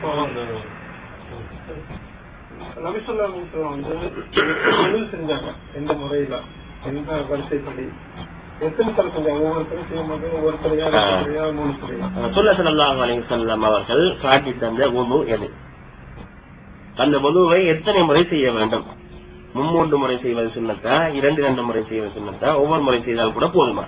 நபிசுல்லா வந்து தொழில் செஞ்சாங்க எந்த முறையில எந்த வரிசைப்படி எத்தனை தலை செஞ்சாங்க ஒவ்வொருத்தரும் செய்யும்போது ஒவ்வொருத்தரையா ரெண்டு தரையா மூணு தரையா சொல்ல ஸல்லல்லாஹு அலைஹி வஸல்லம் அவர்கள் காட்டி தந்த உது எது அந்த உதுவை எத்தனை முறை செய்ய வேண்டும் மும்மூன்று முறை செய்வது சுண்ணத்தா இரண்டு இரண்டு முறை செய்வது சுண்ணத்தா ஒவ்வொரு முறை செய்தால் கூட போதுமா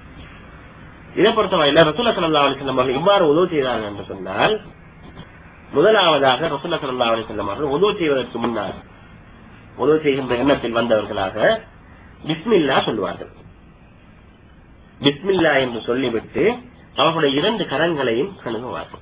இதை பொறுத்தவரையில ரசூல்லா ஸல்லல்லாஹு அலைஹி வஸல்லம் அவர்கள் இவ்வாறு உதவு செய்தார்கள் என்று சொன்னால் முதலாவதாக ரசூல்லா ஸல்லல்லாஹு அலைஹி வஸல்லம் அவர்கள் உதவு செய்வதற்கு முன்னால் உதவு செய்கின்ற எண்ணத்தில் வந்தவர்களாக பிஸ்மில்லா சொல்லுவார்கள் பிஸ்மில்லா என்று சொல்லிவிட்டு அவர்களுடைய இரண்டு கரங்களையும் கழுகுவார்கள்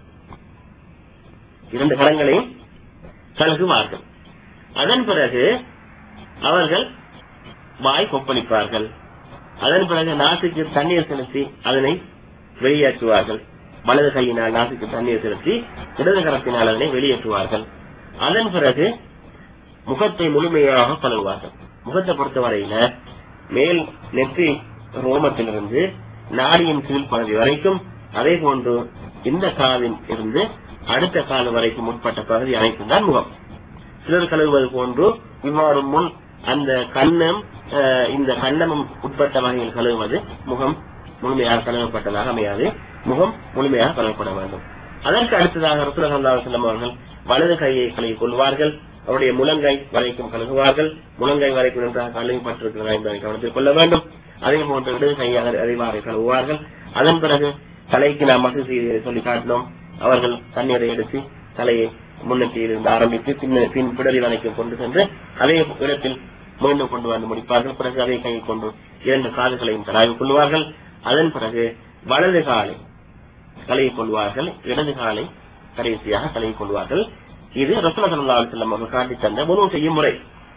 இரண்டு கரங்களையும் கழுகுவார்கள் அதன் பிறகு அவர்கள் வாய் கொப்பளிப்பார்கள் அதன் பிறகு நாசுக்கு தண்ணீர் செலுத்தி அதனை வெளியேற்றுவார்கள் வலது கையினால் நாசுக்கு தண்ணீர் செலுத்தி இடது கரத்தினால் அதனை வெளியேற்றுவார்கள் அதன் பிறகு முகத்தை முழுமையாக கழுவுவார்கள் முகத்தை பொறுத்தவரையில மேல் நெற்றி ரோமத்திலிருந்து நாடியின் கீழ் பகுதி வரைக்கும் அதே போன்று இந்த காலில் இருந்து அடுத்த கால் வரைக்கும் உட்பட்ட பகுதி அனைத்தும் தான் முகம் சிலர் கழுவுவது போன்று இவ்வாறு முன் அந்த கண்ணம் அஹ், இந்த கண்ணமும் உட்பட்ட வகையில் கழுவுவது முகம் முழுமையாக கழுவப்பட்டதாக அமையாது முகம் முழுமையாக கழுவப்பட வேண்டும் அதற்கு அடுத்ததாக ரசூல் ஸல்லல்லாஹு அலைஹி வஸல்லம் அவர்கள் வலது கையை கழுவிக் கொள்வார்கள் அவருடைய முழங்கை வரைக்கும் கழுகுவார்கள் முழங்கை வரைக்கும் நன்றாக கழுவிப்பட்டிருக்கிறதா என்பதை கவனத்தில் கொள்ள வேண்டும் அதே போன்று இடது கையை அதை அறிவாரை கழுவுவார்கள் அதன் பிறகு தலைக்கு நாம் மசூ செய்து சொல்லி காட்டினோம் அவர்கள் தண்ணீரை எடுத்து தலையை முன்னத்தில் இருந்து ஆரம்பித்து பின்ன பின் பிடரி வரைக்கும் கொண்டு சென்று அதே இடத்தில் மீண்டும் கொண்டு வந்து முடிப்பார்கள் பிறகு அதே கையில் கொண்டு இரண்டு கால்களையும் தலாவிக் கொள்வார்கள் அதன் பிறகு வலது காலை கழுவிக் கொள்வார்கள் இடது காலை கடைசியாக கழுவிக் கொள்வார்கள் இது ரசூலுல்லாஹி ஸல்லல்லாஹு அலைஹி வஸல்லம் அவர்கள் காட்டி தந்த முழு செய்யும் முறை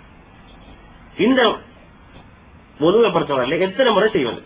இந்த முழுவை பொறுத்தவரையில் எத்தனை முறை செய்வது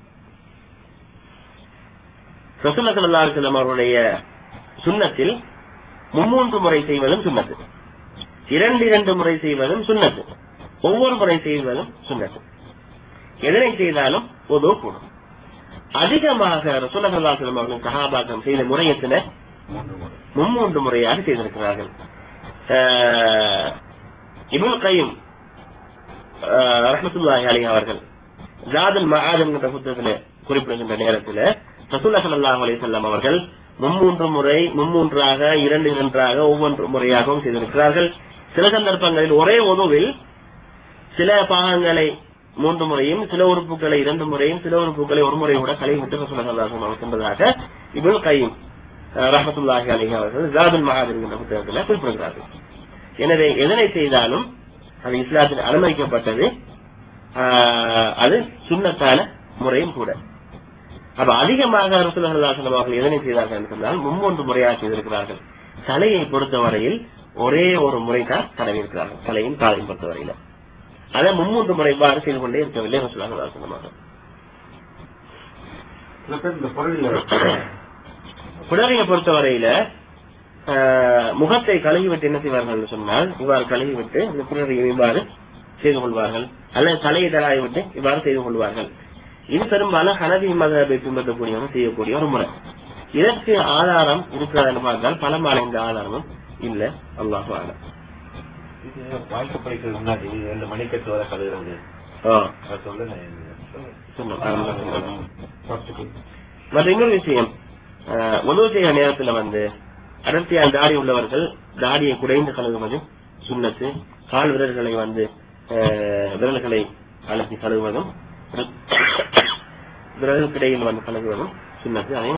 ரசூலுல்லாஹி ஸல்லல்லாஹு அலைஹி வஸல்லம் அவருடைய சுன்னத்தில் மும்மூன்று முறை செய்வதும் சுன்னத்து இரண்டு இரண்டு முறை செய்வதும் சுன்னத்து ஒவ்வொரு முறை செய்வதும் சுன்னத்து எதனை செய்தாலும் உதவு கூடும் அதிகமாக ரசூலுல்லாஹி ஸல்லல்லாஹு அலைஹி வஸல்லம் அவர்கள் சஹாபாக்கள் செய்த முறை எத்தனை மும்மூன்று முறையாக செய்திருக்கிறார்கள் ஆஹ் இப்னுல் கையும் ரஹமத்துல்லாஹி அலைஹி அவர்கள் ஜாதுல் மஆத் என்கிற புத்தகத்தில் குறிப்பிடுகின்ற நேரத்தில் ரசூலுல்லாஹி ஸல்லல்லாஹு அலைஹி வஸல்லம் அவர்கள் மும்மூன்று முறை மும்மூன்றாக இரண்டு இரண்டாக ஒவ்வொன்று முறையாகவும் செய்திருக்கிறார்கள் சில சந்தர்ப்பங்களில் ஒரே உதவில் சில பாகங்களை மூன்று முறையும் சில உறுப்புகளை இரண்டு முறையும் சில உறுப்புகளை ஒரு முறை கூட கலைவிட்டு ரசூலுல்லாஹி ஸல்லல்லாஹு அலைஹி வஸல்லம் சென்றதாக இப்னுல் கையும் ரஹமத்துல்லாஹி அலைஹி அவர்கள் ஜாதுல் மஆத் என்கிற புத்தகத்தில் குறிப்பிடுகிறார்கள் எனவே எதனை செய்தாலும் அது இஸ்லாத்தில் அனுமதிக்கப்பட்டது ஆஹ், அது சுண்ணத்தான முறையும் கூட அப்ப அதிகமாக ரசூலுல்லாஹி அவர்கள் எதனை செய்தார்கள் என்று சொன்னால் மும்மூன்று முறையாக செய்திருக்கிறார்கள் தலையை பொறுத்தவரையில் ஒரே ஒரு முறை தான் தடவி இருக்கிறார்கள் தலையும் காலையும் பொறுத்தவரையில அதை மும்மூன்று முறை இவ்வாறு செய்து கொண்டே இருக்கவில்லை ரசூலுல்லாஹி அவர்கள் சில பேர் இந்த பொருளில் புடவையை பொறுத்தவரையில ஆஹ், முகத்தை கழுகிவிட்டு என்ன செய்வார்கள் என்று சொன்னால் இவ்வாறு கழுகிவிட்டு இந்த புடவையை இவ்வாறு செய்து கொள்வார்கள் அல்லது தலையை தலாய் விட்டு இவ்வாறு செய்து கொள்வார்கள் இது பெரும்பாலும் ஹனதி மதத்தை பின்பற்றக்கூடியவங்க செய்யக்கூடிய ஒரு முறை இதற்கு ஆதாரம் இருக்கிறதுன்னு பார்த்தால் பலமான இந்த ஆதாரமும் இல்ல அல்லாஹு ஆலம் இது வாழ்க்கை படிக்கிறது முன்னாடி ரெண்டு மணிக்கட்டு வர கழுகுறது ஆ, அதை சொல்ல நான் இது சொன்னோம். ஆரம்பத்தில். ஃபர்ஸ்ட்டுக்கு மற்ற இன்னொரு விஷயம் ஆஹ், உதவு செய்கிற நேரத்துல வந்து அடர்த்தியான தாடி உள்ளவர்கள் தாடியை குறைந்து கழுவுவது சுண்ணத்து கால் விரல்களை வந்து ஆஹ், விரல்களை அலசி கழுவுவதும் விரல்களுக்கிடையில் வந்து கழுவுவதும் சுண்ணத்து அதே